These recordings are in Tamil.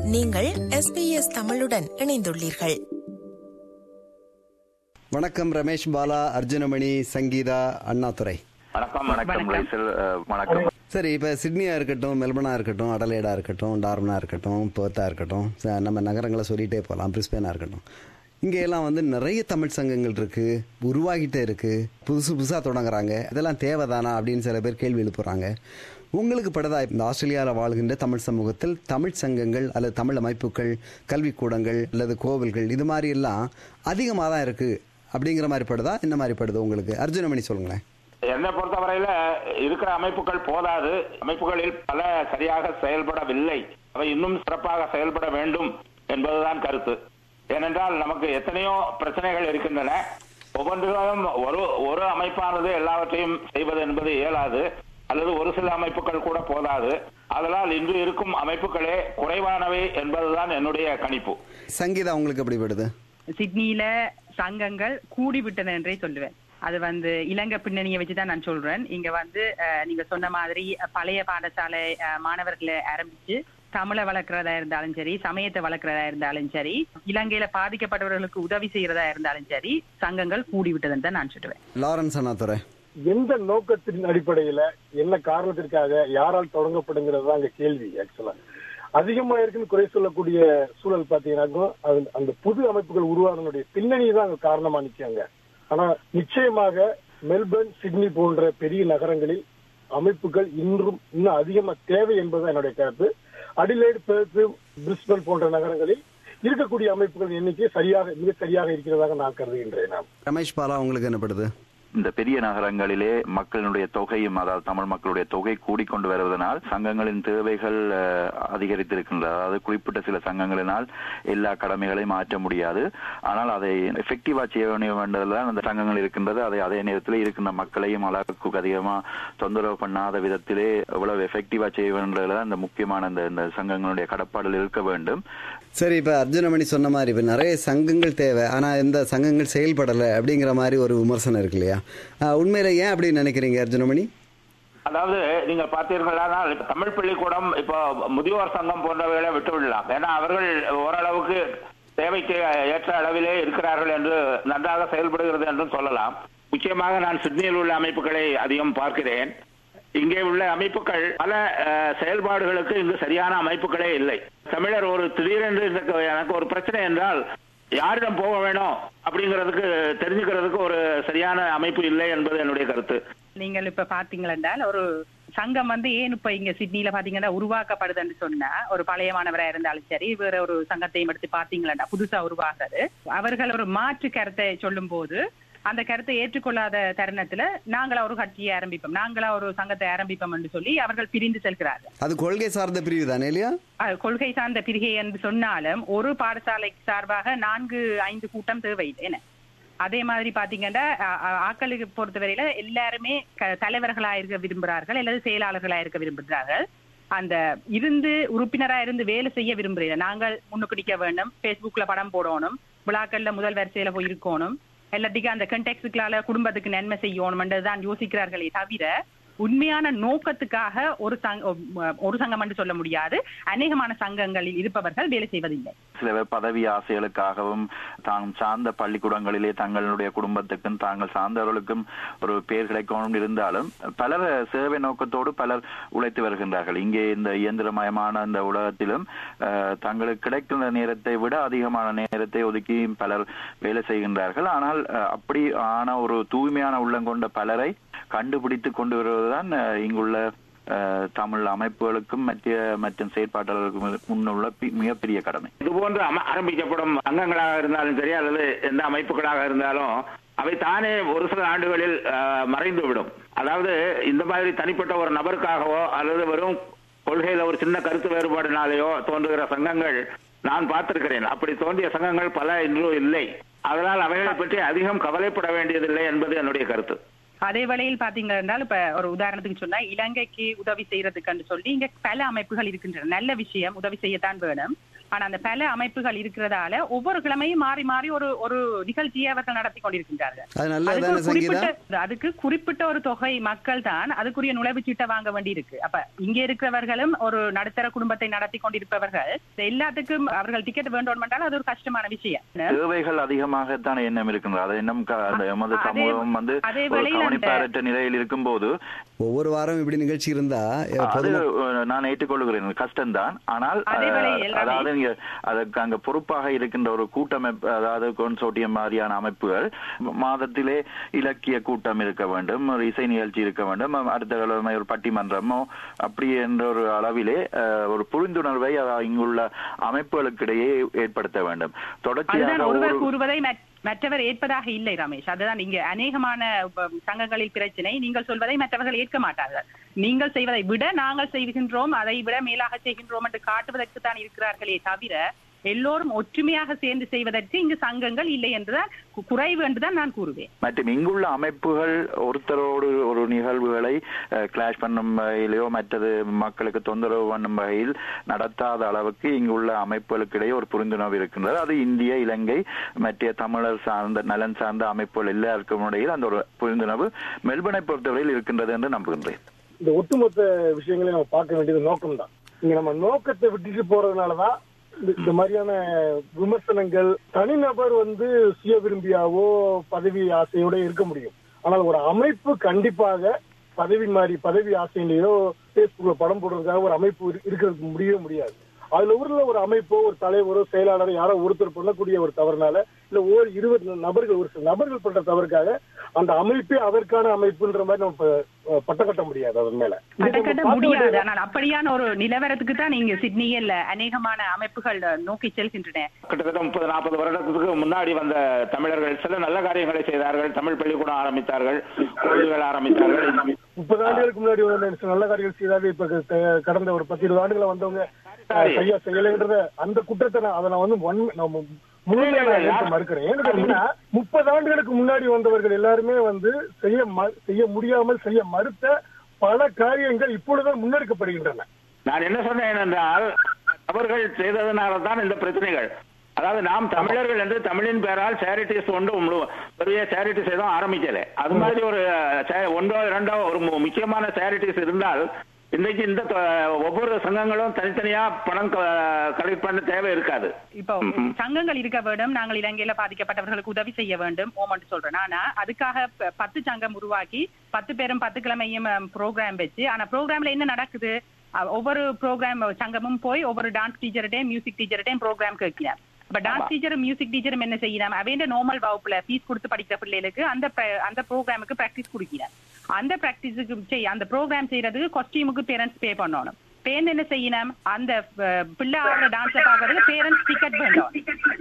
நீங்கள் எஸ்பிஎஸ் தமிழுடன் இணைந்துள்ளீர்கள் வணக்கம் ரமேஷ் பாலா அர்ஜுனமணி சங்கீதா அண்ணாதுரை வணக்கம் வணக்கம் ரைசல் அஹ், வணக்கம் சரி இப்போ சிட்னியா இருக்கட்டும் மெல்பர்னா இருக்கட்டும் அடலேடா இருக்கட்டும் டார்மனா இருக்கட்டும் பேர்த்தா இருக்கட்டும் ச- நம்ம நகரங்களை சொல்லிட்டே போகலாம் பிரிஸ்பேனா இருக்கட்டும் இங்கே எல்லாம் வந்து நிறைய தமிழ் சங்கங்கள் இருக்கு உருவாகிட்டே இருக்கு புதுசு புதுசாக தொடங்குறாங்க இதெல்லாம் தேவைதானா அப்படின்னு சில பேர் கேள்வி எழுப்புறாங்க உங்களுக்கு படுதா இந்த ஆஸ்திரேலியாவில் வாழ்கின்ற தமிழ் சமூகத்தில் தமிழ் சங்கங்கள் அல்லது தமிழ் அமைப்புகள் கல்விக்கூடங்கள் அல்லது கோவில்கள் இது மாதிரி எல்லாம் அதிகமாக தான் இருக்கு அப்படிங்கிற மாதிரி படுதா என்ன மாதிரி படுது உங்களுக்கு அர்ஜுனமணி சொல்லுங்களேன் என்னை பொறுத்தவரையில இருக்கிற அமைப்புகள் போதாது அமைப்புகளில் பல சரியாக செயல்படவில்லை அவை இன்னும் சிறப்பாக செயல்பட வேண்டும் என்பதுதான் கருத்து ஏனென்றால் நமக்கு எத்தனையோ பிரச்சனைகள் இருக்கின்றன ஒவ்வொன்றிலும் ஒரு ஒரு அமைப்பானது எல்லாவற்றையும் செய்வது என்பது இயலாது அல்லது ஒரு சில அமைப்புகள் கூட போதாது அதனால் இன்று இருக்கும் அமைப்புகளே குறைவானவை என்பதுதான் என்னுடைய கணிப்பு சங்கீதா உங்களுக்கு எப்படி படுது சிட்னியில சங்கங்கள் கூடி விட்டன என்றே சொல்லுவேன் அது வந்து இலங்கை பின்னணியை வச்சுதான் நான் சொல்றேன் இங்க வந்து அஹ், நீங்க சொன்ன மாதிரி அஹ், பழைய பாடசாலை அஹ், மாணவர்களை ஆரம்பிச்சு தமிழை வளர்க்கறதா இருந்தாலும் சரி சமயத்தை வளர்க்கறதா இருந்தாலும் சரி இலங்கையில பாதிக்கப்பட்டவர்களுக்கு உதவி செய்யறதா இருந்தாலும் சரி சங்கங்கள் கூடி விட்டதுன்னு தான் நான் சொல்லுவேன் லாரன்ஸ் அண்ணாதுரை எந்த நோக்கத்தின் அடிப்படையில என்ன காரணத்திற்காக யாரால் தொடங்கப்படுங்கிறது தான் அங்க கேள்வி ஆக்சுவலா அதிகமா இருக்குன்னு குறை சொல்லக்கூடிய சூழல் பாத்தீங்கன்னாக்கும் அது அந்த புது அமைப்புகள் உருவானதுடைய பின்னணி தான் அங்க காரணமா நிக்காங்க ஆனா நிச்சயமாக மெல்பர்ன் சிட்னி போன்ற பெரிய நகரங்களில் அமைப்புகள் இன்றும் இன்னும் அதிகமா தேவை என்பதுதான் என்னுடைய கருத்து அடிலைடு பெர்த்து பிரிஸ்பல் போன்ற நகரங்களில் இருக்கக்கூடிய அமைப்புகள் எண்ணிக்கை சரியாக மிக சரியாக இருக்கிறதாக நான் கருதுகின்றேன் நான் ரமேஷ் பாலா உங்களுக்கு என்ன படுது இந்த பெரிய நகரங்களிலே மக்களுடைய தொகையும் அதாவது தமிழ் மக்களுடைய தொகை கூடிக்கொண்டு வருவதனால் சங்கங்களின் தேவைகள் அஹ், அதிகரித்திருக்கின்றது அதாவது குறிப்பிட்ட சில சங்கங்களினால் எல்லா கடமைகளையும் மாற்ற முடியாது ஆனால் அதை எஃபெக்டிவா செய்ய வேண்டியதுதான் அந்த சங்கங்கள் இருக்கின்றது அதை அதே நேரத்தில் இருக்கின்ற மக்களையும் அளவுக்கு அதிகமா தொந்தரவு பண்ணாத விதத்திலே எவ்வளவு எஃபெக்டிவா செய்ய வேண்டியதுதான் இந்த முக்கியமான இந்த இந்த சங்கங்களுடைய கடப்பாடுகள் இருக்க வேண்டும் சரி இப்ப அர்ஜுனமணி சொன்ன மாதிரி இப்ப நிறைய சங்கங்கள் தேவை ஆனா இந்த சங்கங்கள் செயல்படலை அப்படிங்கிற மாதிரி ஒரு விமர்சனம் இருக்கு இல்லையா ஆஹ், உண்மையில ஏன் அப்படி நினைக்கிறீங்க அர்ஜுனமணி அதாவது நீங்க பார்த்தீர்களானால் இப்ப தமிழ் பள்ளிக்கூடம் இப்போ முதியோர் சங்கம் போன்றவைகளை விட்டு விடலாம் ஏன்னா அவர்கள் ஓரளவுக்கு தேவைக்கு ஏற்ற அளவிலே இருக்கிறார்கள் என்று நன்றாக செயல்படுகிறது என்றும் சொல்லலாம் முக்கியமாக நான் சிட்னியில் உள்ள அமைப்புகளை அதிகம் பார்க்கிறேன் இங்கே உள்ள அமைப்புகள் பல அஹ், செயல்பாடுகளுக்கு இங்கு சரியான அமைப்புகளே இல்லை தமிழர் ஒரு திடீரென்று இந்த எனக்கு ஒரு பிரச்சனை என்றால் யாரிடம் போக வேணும் அப்படிங்கிறதுக்கு தெரிஞ்சுக்கிறதுக்கு ஒரு சரியான அமைப்பு இல்லை என்பது என்னுடைய கருத்து நீங்கள் இப்ப பாத்தீங்களா ஒரு சங்கம் வந்து ஏன் இப்ப இங்க சிட்னில பாத்தீங்கன்னா உருவாக்கப்படுதுன்னு சொன்னா ஒரு பழைய மாணவரா இருந்தாலும் சரி வேற ஒரு சங்கத்தையும் எடுத்து பாத்தீங்களா புதுசா உருவாகிறது அவர்கள் ஒரு மாற்று கருத்தை சொல்லும் போது அந்த கருத்தை ஏற்றுக்கொள்ளாத தருணத்துல நாங்களா ஒரு கட்சியை ஆரம்பிப்போம் நாங்களா ஒரு சங்கத்தை ஆரம்பிப்போம் என்று சொல்லி அவர்கள் பிரிந்து செல்கிறார்கள் அது கொள்கை சார்ந்த பிரிவு தானே இல்லையா அஹ் கொள்கை சார்ந்த பிரிகை என்று சொன்னாலும் ஒரு பாடசாலை சார்பாக நான்கு ஐந்து கூட்டம் தேவையில்லை என்ன அதே மாதிரி பாத்தீங்கன்னா அ- அ- ஆக்களுக்கு பொறுத்தவரையில எல்லாருமே க- தலைவர்களா இருக்க விரும்புகிறார்கள் அல்லது செயலாளர்களா இருக்க விரும்புகிறார்கள் அந்த இருந்து உறுப்பினரா இருந்து வேலை செய்ய விரும்புகிறேன் நாங்கள் முன்னுக்கு நிக்க வேண்டும் Facebookல படம் போடணும் விழாக்கள்ல முதல் வரிசையில போய் இருக்கணும் எல்லாத்துக்கும் அந்த கண்டெக்ஸுக்களால குடும்பத்துக்கு நன்மை செய்யணும்ன்றதுதான் யோசிக்கிறார்களே தவிர உண்மையான நோக்கத்துக்காக ஒரு சங் ஒரு சங்கம் என்று சொல்ல முடியாது அநேகமான சங்கங்களில் இருப்பவர்கள் வேலை செய்வதில்லை சில பேர் பதவி ஆசைகளுக்காகவும் தாம் சார்ந்த பள்ளிக்கூடங்களிலே தங்களுடைய குடும்பத்துக்கும் தாங்கள் சார்ந்தவர்களுக்கும் ஒரு பேர் கிடைக்கணும் இருந்தாலும் பலர் சேவை நோக்கத்தோடு பலர் உழைத்து வருகின்றார்கள் இங்கே இந்த இயந்திரமயமான இந்த உலகத்திலும் அஹ், தங்களுக்கு கிடைக்கின்ற நேரத்தை விட அதிகமான நேரத்தை ஒதுக்கி பலர் வேலை செய்கின்றார்கள் ஆனால் அஹ், அப்படி ஆன ஒரு தூய்மையான உள்ளம் கொண்ட பலரை கண்டுபிடித்து கொண்டு வருவதுதான் அஹ், இங்குள்ள அஹ், தமிழ் அமைப்புகளுக்கும் மற்ற மற்றும் செயற்பாட்டாளர்களுக்கும் முன்னுள்ள பி- மிகப்பெரிய கடமை இது போன்று அம- ஆரம்பிக்கப்படும் அங்கங்களாக இருந்தாலும் சரி அல்லது எந்த அமைப்புகளாக இருந்தாலும் அவை தானே ஒரு சில ஆண்டுகளில் அஹ், மறைந்து விடும் அதாவது இந்த மாதிரி தனிப்பட்ட ஒரு நபருக்காகவோ அல்லது வெறும் கொள்கையில ஒரு சின்ன கருத்து வேறுபாடுனாலேயோ தோன்றுகிற சங்கங்கள் நான் பார்த்திருக்கிறேன் அப்படி தோன்றிய சங்கங்கள் பல இன்னும் இல்லை அதனால் அவைகளை பற்றி அதிகம் கவலைப்பட வேண்டியதில்லை என்பது என்னுடைய கருத்து அதே வேளையில் பாத்தீங்க என்றால் இப்ப ஒரு உதாரணத்துக்கு சொன்னா இலங்கைக்கு உதவி செய்யறதுக்குன்னு சொல்லி இங்க பல அமைப்புகள் இருக்கின்றன நல்ல விஷயம் உதவி செய்யத்தான் வேணும் ஆனா அந்த பல அமைப்புகள் இருக்கிறதால ஒவ்வொரு கிழமையும் மாறி மாறி ஒரு ஒரு நிகழ்ச்சியை அவர்கள் நடத்தி கொண்டிருக்கின்றார்கள் அது நல்லது அதுக்கு தானே ஒரு சங்கீதா குறிப்பிட்ட அதுக்கு குறிப்பிட்ட ஒரு தொகை மக்கள் தான் அதுக்குரிய நுழைவுச் சீட்டை வாங்க வேண்டி இருக்கு அப்ப இங்க இருக்கிறவர்களும் ஒரு நடுத்தர குடும்பத்தை நடத்தி கொண்டிருப்பவர்கள் இது எல்லாத்துக்கும் அவர்கள் டிக்கெட் வேண்டும் என்றால் அது ஒரு கஷ்டமான விஷயம் தேவைகள் அதிகமாகத்தான் எண்ணம் இருக்கின்றது அது எண்ணம் க- அந்த எமது அதே- சமூகம் வந்து அதே ஒரு வேளையில் அந்த- கவனிப்பாரற்ற நிலையில் இருக்கும்போது ஒவ்வொரு வாரம் இப்படி நிகழ்ச்சி இருந்தா அஹ், அது பொதும- அஹ், நான் ஏற்றுக்கொள்கிறேன் கஷ்டம்தான் ஆனால் அதே அஹ், வேளையில் எல்லாமே- அதாவது நீங்க அதுக்கு அங்க பொறுப்பாக இருக்கின்ற ஒரு கூட்டமைப்பு அதாவது கொன்சோட்டியம் மாதிரியான அமைப்புகள் மாதத்திலே இலக்கிய கூட்டம் இருக்க வேண்டும் ஒரு இசை நிகழ்ச்சி இருக்க வேண்டும் அடுத்த கிழமை ஒரு பட்டிமன்றமோ அப்படி என்ற ஒரு அளவிலே அஹ், ஒரு புரிந்துணர்வை அதாவது இங்குள்ள அமைப்புகளுக்கிடையே ஏற்படுத்த வேண்டும் தொடர்ச்சியாக அதுதான் ஒருவர் ஒரு கூறுவதை மற்- மற்றவர் ஏற்பதாக இல்லை ரமேஷ் அதுதான் இங்க அநேகமான உப- சங்கங்களில் பிரச்சனை நீங்கள் சொல்வதை மற்றவர்கள் ஏற்க மாட்டார்கள் நீங்கள் செய்வதை விட நாங்கள் செய்கின்றோம் அதை விட மேலாக செய்கின்றோம் என்று காட்டுவதற்கு தான் இருக்கிறார்களே தவிர எல்லோரும் ஒற்றுமையாக சேர்ந்து செய்வதற்கு இங்கு சங்கங்கள் இல்லை என்றுதான் கு- குறைவு என்றுதான் நான் கூறுவேன் மற்றும் இங்குள்ள அமைப்புகள் ஒருத்தரோடு ஒரு நிகழ்வுகளை கிளாஷ் பண்ணும் வகையிலோ மற்றது மக்களுக்கு தொந்தரவு பண்ணும் வகையில் நடத்தாத அளவுக்கு இங்குள்ள அமைப்புகளுக்கிடையே ஒரு புரிந்துணர்வு இருக்கின்றது அது இந்திய இலங்கை மற்ற தமிழர் சார்ந்த நலன் சார்ந்த அமைப்புகள் எல்லாருக்கும் இடையில் அந்த ஒரு புரிந்துணர்வு மெல்பனை பொறுத்தவரையில் இருக்கின்றது என்று நம்புகின்றேன் இந்த ஒட்டுமொத்த விஷயங்களை நம்ம பார்க்க வேண்டியது நோக்கம் தான் இங்க நம்ம நோக்கத்தை விட்டுட்டு போறதுனாலதான் இந்த- இந்த மாதிரியான விமர்சனங்கள் தனிநபர் வந்து சுய விரும்பியாவோ பதவி ஆசையோட இருக்க முடியும் ஆனால் ஒரு அமைப்பு கண்டிப்பாக பதவி மாதிரி பதவி ஆசையிலேயோ பேஸ்புக்ல படம் போடுறதுக்காக ஒரு அமைப்பு இரு- இருக்கிறதுக்கு முடியவே முடியாது அதுல ஊர்ல ஒரு அமைப்போ ஒரு தலைவரோ செயலாளரோ யாரோ ஒருத்தர் பண்ணக்கூடிய ஒரு தவறுனால இல்ல ஒரு இருபது நபர்கள் ஒரு சில நபர்கள் பண்ற தவறுக்காக அந்த அமைப்பே அதற்கான அமைப்புன்ற மாதிரி நம்ம ப- பட்டம் கட்ட முடியாது அதன் மேல இது நம்ம கட்ட பார்க்க முடியாது வேண்டியது- ஆனால் அப்படியான ஒரு நிலவரத்துக்கு தான் நீங்க சிட்னியில் அநேகமான அமைப்புகள் நோக்கி செல்கின்றன கிட்டத்தட்ட முப்பது நாற்பது வருடத்துக்கு முன்னாடி வந்த தமிழர்கள் சில நல்ல காரியங்களை செய்தார்கள் தமிழ் பள்ளிக்கூடம் ஆரம்பித்தார்கள் கோயில்கள் ஆரம்பித்தார்கள் முப்பது ஆண்டுகளுக்கு முன்னாடி வந்து சில நல்ல காரியங்கள் செய்தாங்க இப்ப க- கடந்த ஒரு பத்து இருபது ஆண்டுகளை வந்தவங்க அஹ், சரியா செய்யலைன்றத அந்த குற்றத்தை நான் அதை நான் வந்து வன்மை- நம்ம முழுமையாக நான் ஏற்க மறுக்கிறேன் ஏன்னு கேட்டீங்கன்னா முப்பது ஆண்டுகளுக்கு முன்னாடி வந்தவர்கள் எல்லாருமே வந்து செய்ய ம- செய்ய முடியாமல் செய்ய மறுத்த பல காரியங்கள் இப்பொழுதுதான் முன்னெடுக்கப்படுகின்றன நான் என்ன சொன்னேன் என்றால் அவர்கள் செய்ததனால தான் இந்த பிரச்சனைகள் அதாவது நாம் தமிழர்கள் என்று தமிழின் பேரால் சேரிட்டிஸ் ஒன்று முழு- பெரிய சேரிட்டிஸ் எதுவும் ஆரம்பிக்கல அது மாதிரி ஒரு சே- ஒன்றோ இரண்டோ ஒரு மு- முக்கியமான சேரிட்டிஸ் இருந்தால் இன்னைக்கு இந்த தொ- ஒவ்வொரு சங்கங்களும் தனித்தனியா பணம் கலெக்ட் பண்ண தேவை இருக்காது இப்போ சங்கங்கள் இருக்க வேண்டும் நாங்கள் இலங்கையில பாதிக்கப்பட்டவர்களுக்கு உதவி செய்ய வேண்டும் ஓமன்ட்டு சொல்றேன் ஆனா அதுக்காக ப- பத்து சங்கம் உருவாக்கி பத்து பேரும் பத்து கிழமையும் ப்ரோக்ராம் வச்சு ஆனா ப்ரோக்ராம்ல என்ன நடக்குது அஹ், ஒவ்வொரு ப்ரோக்ராம் சங்கமும் போய் ஒவ்வொரு டான்ஸ் டீச்சர்கிட்டையும் மியூசிக் டீச்சர்கிட்டையும் ப்ரோக்ராம் கேட்கலாம் இப்ப டான்ஸ் டீச்சரும் மியூசிக் டீச்சரும் என்ன செய்யலாம் அவைண்ட நார்மல் வகுப்புல ஃபீஸ் கொடுத்து படிக்கிற பிள்ளைகளுக்கு அந்த pra- அந்த ப்ரோக்ராமுக்கு பிராக்டிஸ் கொடுக்கிறார் அந்த பிராக்டிஸுக்கு செய் அந்த ப்ரோக்ராம் செய்யறதுக்கு காஸ்டியூமுக்கு பேரண்ட்ஸ் பே பண்ணணும் பேரண்ட் என்ன செய்யணும் அந்த அஹ், பிள்ளை ஆடுற டான்ஸை பாக்குறதுக்கு பேரண்ட்ஸ் டிக்கெட் வேணும்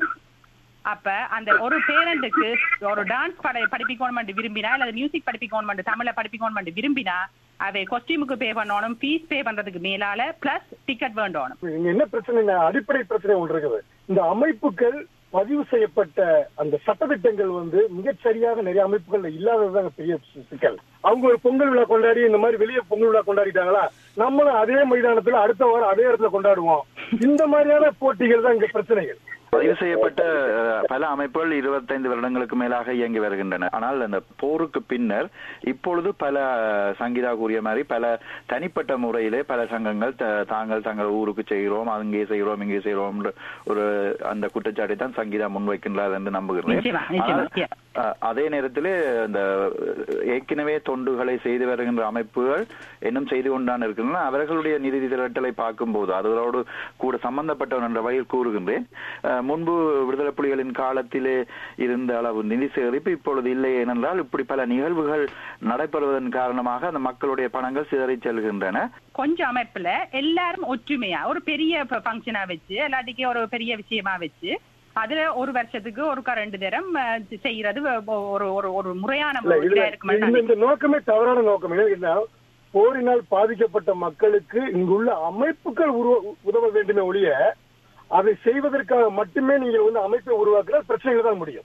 அப்ப அந்த ஒரு பேரண்ட்டுக்கு ஒரு டான்ஸ் பட படிப்பிக்கணும் விரும்பினா அல்லது மியூசிக் படிப்பிக்கணும் தமிழ படிப்பிக்கணும் விரும்பினா அவை கொஸ்டியூமுக்கு பே பண்ணணும் ஃபீஸ் பே பண்றதுக்கு மேலால பிளஸ் டிக்கெட் வேண்டணும் இங்க என்ன பிரச்சனை அடிப்படை பிரச்சனை ஒன்று இருக்குது இந்த அமைப்புகள் பதிவு செய்யப்பட்ட அந்த சட்டத்திட்டங்கள் வந்து மிகச் சரியாக நிறைய அமைப்புகள் இல்லாததுதான் பெரிய சி- சிக்கல் அவங்க ஒரு பொங்கல் விழா கொண்டாடி இந்த மாதிரி வெளியே பொங்கல் விழா கொண்டாடிட்டாங்களா நம்மளும் அதே மைதானத்துல அடுத்த வாரம் அதே இடத்துல கொண்டாடுவோம் இந்த மாதிரியான போட்டிகள் தான் இங்க பிரச்சனைகள் பதிவு செய்யப்பட்ட அஹ், பல அமைப்புகள் இருபத்தைந்து வருடங்களுக்கு மேலாக இயங்கி வருகின்றன ஆனால் அந்த போருக்கு பின்னர் இப்பொழுது பல அஹ், சங்கீதா கூறிய மாதிரி பல தனிப்பட்ட முறையிலே பல சங்கங்கள் த- தாங்கள் தங்கள் ஊருக்கு செய்கிறோம் அங்கே செய்கிறோம் இங்கே செய்கிறோம் ஒரு அந்த குற்றச்சாட்டை தான் சங்கீதா முன்வைக்கின்றார் என்று நம்புகிறேன் நிச்சயமா, நிச்சயமா, ஆனால், நிச்சயம். அஹ், அதே நேரத்திலே இந்த ஏற்கனவே தொண்டுகளை செய்து வருகின்ற அமைப்புகள் இன்னும் செய்து கொண்டான் இருக்கின்றன அவர்களுடைய நிதி திரட்டலை பார்க்கும்போது அதோடு கூட சம்பந்தப்பட்டவன் என்ற வகையில் கூறுகின்றேன் அஹ், முன்பு விடுதலை புலிகளின் காலத்திலே இருந்த அளவு நிதி சேகரிப்பு இப்பொழுது இல்லை ஏனென்றால் இப்படி பல நிகழ்வுகள் நடைபெறுவதன் காரணமாக அந்த மக்களுடைய பணங்கள் சிதறிச் செல்கின்றன கொஞ்சம் அமைப்புல எல்லாரும் ஒற்றுமையா ஒரு பெரிய ஃபங்க்ஷனா வச்சு இல்லாட்டிக்கு ஒரு பெரிய விஷயமா வச்சு அதுல ஒரு வருஷத்துக்கு ஒருக்கா ரெண்டு தரம் அஹ், செய்யறது ஒ- ஒரு ஒரு ஒரு முறையான இல்ல முறையில இதுல இருக்குமென்னு இந்த- நான் இந்த நோக்கமே தவறான நோக்கம் ஏன்னா போரினால் பாதிக்கப்பட்ட மக்களுக்கு இங்குள்ள அமைப்புகள் உருவ- உதவ வேண்டுமே ஒழிய அதை செய்வதற்காக மட்டுமே நீங்க வந்து அமைப்பை உருவாக்குற பிரச்சனைகள் தான் முடியும்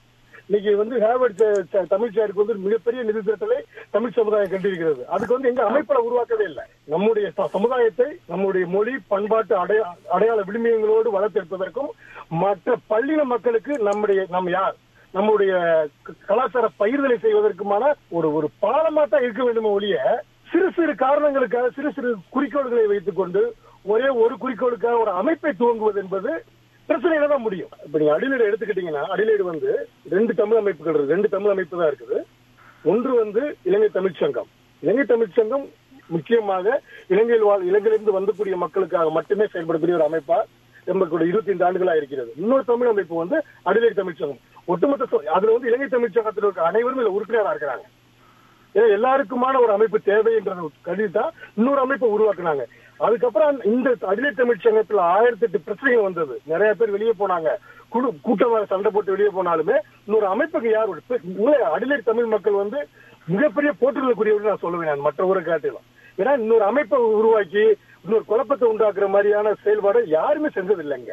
இன்னைக்கு வந்து ஹேவர்ட் தமிழ் சேருக்கு வந்து மிகப்பெரிய நிதி திரட்டலை தமிழ் சமுதாயம் கண்டிருக்கிறது அதுக்கு வந்து எங்க அமைப்புல உருவாக்கவே இல்லை நம்முடைய ச- சமுதாயத்தை நம்முடைய மொழி பண்பாட்டு அடைய அடையாள விளிம்பியங்களோடு வளர்த்தெடுப்பதற்கும் மற்ற பள்ளின மக்களுக்கு நம்முடைய நம்ம யார் நம்முடைய க- கலாச்சார பயிர்களை செய்வதற்குமான ஒரு ஒரு பாலமா தான் இருக்க வேண்டுமே ஒழிய சிறு சிறு காரணங்களுக்காக சிறு சிறு குறிக்கோள்களை வைத்துக் கொண்டு ஒரே ஒரு குறிக்கோளுக்காக ஒரு அமைப்பை துவங்குவது என்பது பிரச்சனையில தான் முடியும் இப்ப நீங்க அடிலேடு எடுத்துக்கிட்டீங்கன்னா அடிலேடு வந்து ரெண்டு தமிழ் அமைப்புகள் இருக்கு ரெண்டு தமிழ் அமைப்பு தான் இருக்குது ஒன்று வந்து இலங்கை தமிழ்ச் சங்கம் இலங்கை தமிழ்ச் சங்கம் முக்கியமாக இலங்கையில் வாழ் இலங்கையிலிருந்து வந்தக்கூடிய மக்களுக்காக மட்டுமே செயல்படக்கூடிய ஒரு அமைப்பா எங்களுக்கு இருபத்தி ஐந்து ஆண்டுகளா இருக்கிறது இன்னொரு தமிழ் அமைப்பு வந்து அடிலேடு தமிழ்ச் சங்கம் ஒட்டுமொத்த சொ- அதுல வந்து இலங்கை தமிழ்ச் சங்கத்தில் இருக்க அனைவரும் இதுல உறுப்பினரா இருக்கிறாங்க ஏன்னா எல்லாருக்குமான ஒரு அமைப்பு தேவைன்றத கருதி தான் இன்னொரு அமைப்பை உருவாக்குனாங்க அதுக்கப்புறம் இந்த அடிலை தமிழ் சங்கத்துல ஆயிரத்தி எட்டு பிரச்சனைகள் வந்தது நிறைய பேர் வெளியே போனாங்க குழு கூட்டமாக சண்டை போட்டு வெளியே போனாலுமே இன்னொரு அமைப்புக்கு யார் ஒரு பெ- உண்மையிலே அடிலை தமிழ் மக்கள் வந்து மிகப்பெரிய போற்றுதலுக்குரியவர்கள் நான் சொல்லுவேன் நான் மற்ற ஊரை காட்டிலும் ஏன்னா இன்னொரு அமைப்பை உருவாக்கி இன்னொரு குழப்பத்தை உண்டாக்குற மாதிரியான செயல்பாடு யாருமே செஞ்சதில்லைங்க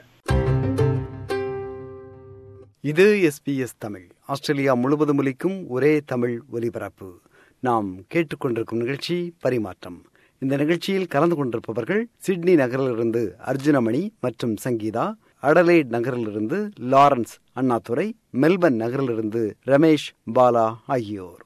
இது எஸ்பிஎஸ் தமிழ் ஆஸ்திரேலியா முழுவதும் ஒலிக்கும் ஒரே தமிழ் ஒலிபரப்பு நாம் கேட்டுக்கொண்டிருக்கும் நிகழ்ச்சி பரிமாற்றம் இந்த நிகழ்ச்சியில் கலந்து கொண்டிருப்பவர்கள் சிட்னி நகரிலிருந்து அர்ஜுனமணி மற்றும் சங்கீதா அடலைட் நகரிலிருந்து லாரன்ஸ் அண்ணாதுரை மெல்பர்ன் நகரிலிருந்து ரமேஷ் பாலா ஆகியோர்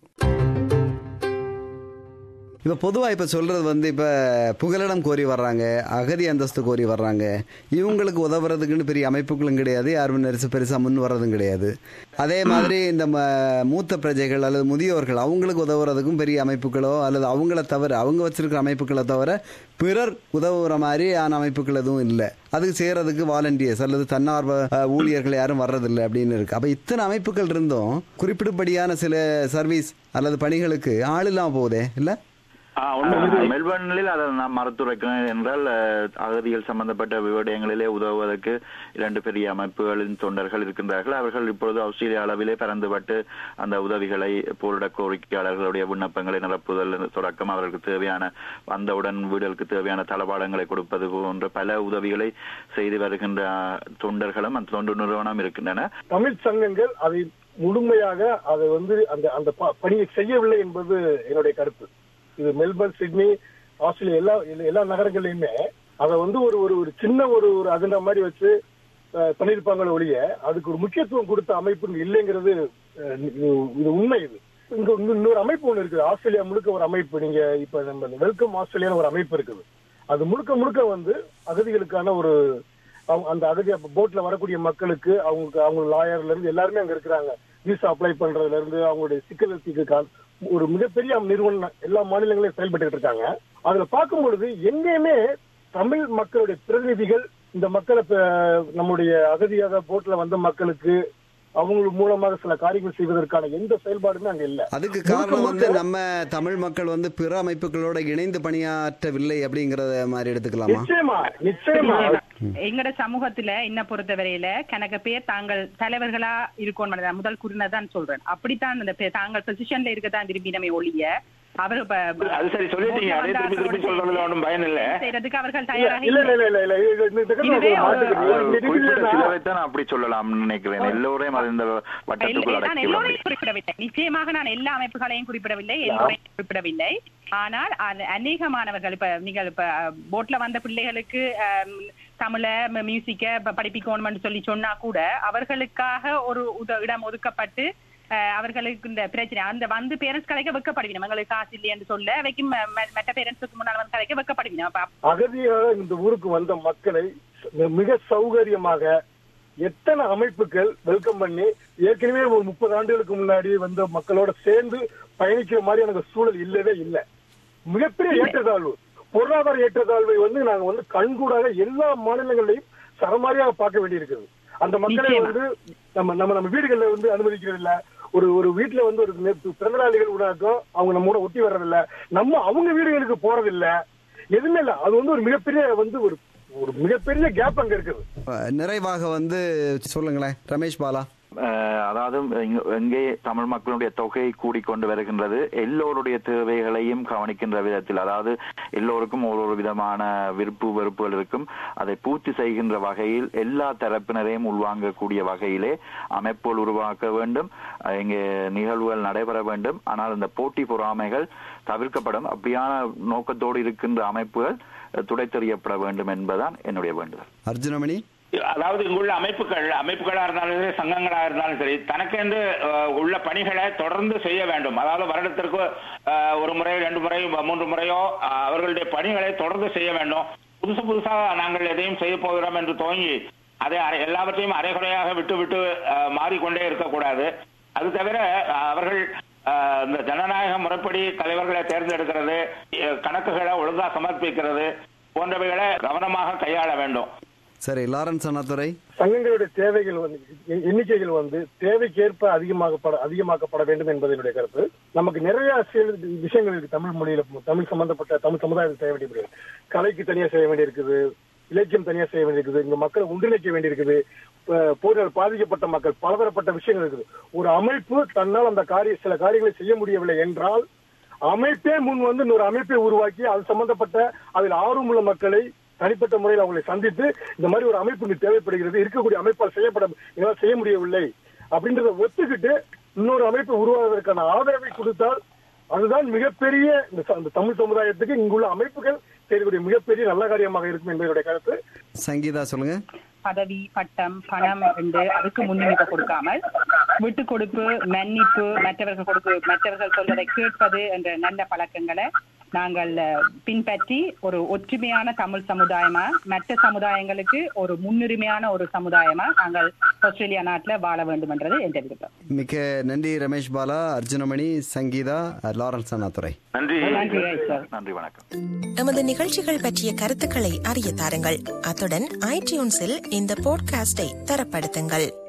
இப்போ பொதுவாக இப்போ சொல்கிறது வந்து இப்போ புகலிடம் கோரி வர்றாங்க அகதி அந்தஸ்து கோரி வர்றாங்க இவங்களுக்கு உதவுறதுக்குன்னு பெரிய அமைப்புகளும் கிடையாது யாரும் நெரிசு பெருசாக முன் வர்றதும் கிடையாது அதே மாதிரி இந்த ம- மூத்த பிரஜைகள் அல்லது முதியோர்கள் அவங்களுக்கு உதவுறதுக்கும் பெரிய அமைப்புகளோ அல்லது அவங்கள தவிர அவங்க வச்சிருக்கிற அமைப்புகளை தவிர பிறர் உதவுற மாதிரி ஆன அமைப்புகள் எதுவும் இல்லை அதுக்கு செய்யறதுக்கு வாலண்டியர்ஸ் அல்லது தன்னார்வ அஹ், ஊழியர்கள் யாரும் வர்றதில்லை அப்படின்னு இருக்கு அப்போ இத்தனை அமைப்புகள் இருந்தும் குறிப்பிடும்படியான சில சர்வீஸ் அல்லது பணிகளுக்கு ஆள் இல்லாமல் போகுதே இல்லை ஆ, உண்மை. ஆஹ் மெல்பர்னில் அதை நாம் மறுத்துரைக்கிறேன் என்றால் அஹ், அகதிகள் சம்பந்தப்பட்ட விடயங்களிலே உதவுவதற்கு இரண்டு பெரிய அமைப்புகளின் தொண்டர்கள் இருக்கின்றார்கள் அவர்கள் இப்பொழுது ஆஸ்திரேலிய அளவிலே பறந்துபட்டு அந்த உதவிகளை போரிட கோரிக்கையாளர்களுடைய விண்ணப்பங்களை நிரப்புதல் தொடக்கம் அவர்களுக்கு தேவையான வந்தவுடன் வீடுகளுக்கு தேவையான தளபாடங்களை கொடுப்பது போன்ற பல உதவிகளை செய்து வருகின்ற அஹ், தொண்டர்களும் அந்த தொண்டு நிறுவனம் இருக்கின்றன தமிழ் சங்கங்கள் அதை முழுமையாக அதை வந்து அந்த அந்த ப- பணியை செய்யவில்லை என்பது என்னுடைய கருத்து இது மெல்பர்ன் சிட்னி ஆஸ்திரேலியா எல்லா எல்லா நகரங்கள்லயுமே அதை வந்து ஒரு ஒரு ஒரு சின்ன ஒரு ஒரு அஜெண்டா மாதிரி வச்சு அஹ், பண்ணியிருப்பாங்களே ஒழிய அதுக்கு ஒரு முக்கியத்துவம் கொடுத்த அமைப்பு இல்லைங்கிறது அஹ், இது இது உண்மை இது இங்க இன்னும் இன்னொரு அமைப்பு ஒண்ணு இருக்குது ஆஸ்திரேலியா முழுக்க ஒரு அமைப்பு நீங்க இப்ப நம்ம வெல்கம் ஆஸ்திரேலியான்னு ஒரு அமைப்பு இருக்குது அது முழுக்க முழுக்க வந்து அகதிகளுக்கான ஒரு அவங்க அந்த அகதி போட்ல வரக்கூடிய மக்களுக்கு அவங்க அவங்க லாயர்ல இருந்து எல்லாருமே அங்க இருக்கிறாங்க விசா அப்ளை பண்றதுல இருந்து அவங்களுடைய சிக்கல் தீர்க்க ஒரு மிகப்பெரிய நிறுவனம் எல்லா மாநிலங்களையும் செயல்பட்டு இருக்காங்க அதுல பார்க்கும் பொழுது எங்கேயுமே தமிழ் மக்களுடைய பிரதிநிதிகள் இந்த மக்களை ப- நம்முடைய அகதியாக போட்ல வந்த மக்களுக்கு அவங்க மூலமாக சில காரியங்கள் செய்வதற்கான எந்த செயல்பாடுமே அங்க இல்ல அதுக்கு முழுக்க காரணம் வந்து முழுக்க- நம்ம தமிழ் மக்கள் வந்து பிற அமைப்புகளோட இணைந்து பணியாற்றவில்லை அப்படிங்கறத மாதிரி எடுத்துக்கலாமா நிச்சயமா நிச்சயமா எங்கட சமூகத்துல என்ன பொறுத்தவரையில கணக்க பேர் தாங்கள் தலைவர்களா இருக்கணும் முதல் கூறினதான் சொல்றேன் அப்படித்தான் அந்த பே- தாங்கள் பொசிஷன்ல இருக்கத்தான் விரும்பினமே ஒழிய அவர் இப்ப- அது சரி சொல்லிட்டீங்க அதே திருப்பி திருப்பி சொல்றதுல ஒன்றும் பயன் இல்ல செய்யறதுக்கு அவர்கள் இல்ல தயாராக இல்ல இல்லை இல்ல இல்ல இல்ல இது- இந்த தகவல் இதுவே நான் ஒரு- மாட்டுக்கிறேன். இந்த குறிப்பிட்ட டிகிரில சிலரைத்தான் அப்படி சொல்லலாம் நினைக்கிறேன் எல்லோரையும் அது இந்த வட்டத்துக்குள் இல்லை, நான் அடக்கி விட முடியும் எல்லோரையும் குறிப்பிடவில்லை நிச்சயமாக நான் எல்லா அமைப்புகளையும் குறிப்பிடவில்லை எல்லோரையும் குறிப்பிடவில்லை ஆனால் அது அநேகமானவர்கள் இப்ப நீங்கள் இப்ப போட்ல வந்த பிள்ளைகளுக்கு ஆம், தமிழ ம- மியூசிக்க ப- படிப்பிக்கணும்னு சொல்லி சொன்னா கூட அவர்களுக்காக ஒரு உத- இடம் ஒதுக்கப்பட்டு அஹ், அவர்களுக்கு இந்த பிரச்சனை அந்த வந்து பேரண்ட்ஸ் கதைக்க வெக்கப்படுவினோம் எங்களுக்கு காசு இல்லை என்று சொல்ல வைக்கும் ம- ம- மற்ற பேரண்ட்ஸுக்கு முன்னால் வந்து கதைக்க வெக்கப்படுவினோம் அப்ப அகதியாக இந்த ஊருக்கு வந்த மக்களை மிக சௌகரியமாக எத்தனை அமைப்புகள் வெல்கம் பண்ணி ஏற்கனவே ஒரு முப்பது ஆண்டுகளுக்கு முன்னாடி வந்த மக்களோட சேர்ந்து பயணிக்கிற மாதிரி எனக்கு சூழல் இல்லவே இல்லை மிகப்பெரிய ஏற்றத்தாழ்வு பொருளாதார ஏற்றத்தாழ்வை வந்து நாங்க வந்து கண்கூடாக எல்லா மாநிலங்களையும் சரமாரியாக பார்க்க வேண்டியிருக்கிறது அந்த மக்களை நிச்சயமா. வந்து நம்ம நம்ம நம்ம வீடுகள்ல வந்து அனுமதிக்கிறது இல்ல ஒரு ஒரு வீட்டுல வந்து ஒரு நெ- பிறந்தநாளிகள் உண்டாக்கும் அவங்க நம்ம கூட ஒட்டி வர்றதில்ல நம்ம அவங்க வீடுகளுக்கு போறதில்ல எதுவுமே இல்ல அது வந்து ஒரு மிகப்பெரிய வந்து ஒரு ஒரு மிகப்பெரிய கேப் அங்க இருக்குது அஹ், நிறைவாக வந்து சொல்லுங்களேன் ரமேஷ் பாலா அஹ், அதாவது இங்க- எங்கே தமிழ் மக்களுடைய தொகை கூடிக்கொண்டு வருகின்றது எல்லோருடைய தேவைகளையும் கவனிக்கின்ற விதத்தில் அதாவது எல்லோருக்கும் ஒரு ஒரு விதமான விருப்பு வெறுப்புகள் இருக்கும் அதை பூர்த்தி செய்கின்ற வகையில் எல்லா தரப்பினரையும் உள்வாங்கக்கூடிய வகையிலே அமைப்புகள் உருவாக்க வேண்டும் அஹ், இங்கே நிகழ்வுகள் நடைபெற வேண்டும் ஆனால் இந்த போட்டி பொறாமைகள் தவிர்க்கப்படும் அப்படியான நோக்கத்தோடு இருக்கின்ற அமைப்புகள் அஹ், துடைத்தெறியப்பட வேண்டும் என்பதுதான் என்னுடைய வேண்டுதல் அர்ஜுனமணி அதாவது இங்குள்ள அமைப்புகள் அமைப்புகளா இருந்தாலும் சரி சங்கங்களா இருந்தாலும் சரி தனக்கென்று அஹ், உள்ள பணிகளை தொடர்ந்து செய்ய வேண்டும் அதாவது வருடத்திற்கு அஹ், ஒரு முறை ரெண்டு முறை மூன்று முறையோ அஹ், அவர்களுடைய பணிகளை தொடர்ந்து செய்ய வேண்டும் புதுசு புதுசாக நாங்கள் எதையும் செய்ய போகிறோம் என்று துவங்கி அதை அரை- எல்லாவற்றையும் அரைகுறையாக விட்டு விட்டு அஹ், மாறிக்கொண்டே இருக்கக்கூடாது அது தவிர அஹ், அவர்கள் அஹ், இந்த ஜனநாயக முறைப்படி தலைவர்களை தேர்ந்தெடுக்கிறது அஹ், கணக்குகளை ஒழுங்கா சமர்ப்பிக்கிறது போன்றவைகளை கவனமாக கையாள வேண்டும் சரி லாரன்ஸ் அண்ணாதுரை சங்கங்களுடைய தேவைகள் வந்து எ- எண்ணிக்கைகள் வந்து தேவைக்கேற்ப அதிகமாகப்பட அதிகமாக்கப்பட வேண்டும் என்பது என்னுடைய கருத்து நமக்கு நிறைய செயல் விஷயங்கள் இருக்கு தமிழ் மொழியில தமிழ் சம்பந்தப்பட்ட தமிழ் சமுதாயத்தில் செய்ய வேண்டியது கலைக்கு தனியா செய்ய வேண்டியிருக்குது இலக்கியம் தனியா செய்ய வேண்டியிருக்குது இங்க மக்களை ஒன்றிணைக்க வேண்டியிருக்குது அஹ் போரினால் பாதிக்கப்பட்ட மக்கள் பலதரப்பட்ட விஷயங்கள் இருக்குது ஒரு அமைப்பு தன்னால் அந்த காரிய சில காரியங்களை செய்ய முடியவில்லை என்றால் அமைப்பே முன் வந்து இன்னொரு அமைப்பை உருவாக்கி அது சம்பந்தப்பட்ட அதில் ஆர்வமுள்ள மக்களை தனிப்பட்ட முறையில் அவங்களை சந்தித்து இந்த மாதிரி ஒரு அமைப்பு இங்கு தேவைப்படுகிறது இருக்கக்கூடிய அமைப்பால் செய்யப்பட எங்களால் செய்ய முடியவில்லை அப்படின்றத ஒத்துக்கிட்டு இன்னொரு அமைப்பு உருவாவதற்கான ஆதரவை கொடுத்தால் அதுதான் மிகப்பெரிய இந்த ச- இந்த தமிழ் சமுதாயத்துக்கு இங்குள்ள அமைப்புகள் செய்யக்கூடிய மிகப்பெரிய நல்ல காரியமாக இருக்கும் என்பதனுடைய கருத்து சங்கீதா சொல்லுங்க பதவி பட்டம் பணம் என்று அதுக்கு முன்னுரிமை கொடுக்காமல் விட்டு கொடுப்பு மன்னிப்பு மற்றவர்கள் கொடுப்பு மற்றவர்கள் சொல்வதை கேட்பது என்ற நல்ல பழக்கங்களை நாங்கள் அஹ், பின்பற்றி ஒரு ஒற்றுமையான தமிழ் சமுதாயமா மற்ற சமுதாயங்களுக்கு ஒரு முன்னுரிமையான ஒரு சமுதாயமா நாங்கள் ஆஸ்திரேலியா நாட்டுல வாழ வேண்டும் என்றது என்ற விருப்பம் மிக்க நன்றி ரமேஷ் பாலா அர்ஜுனமணி சங்கீதா லாரன்ஸ் அண்ணாதுரை நன்றி நன்றி சார் நன்றி வணக்கம் எமது நிகழ்ச்சிகள் பற்றிய கருத்துக்களை அறிய தாருங்கள் அத்துடன் ஐடியூன்ஸில் இந்த போட்காஸ்டை தரப்படுத்துங்கள்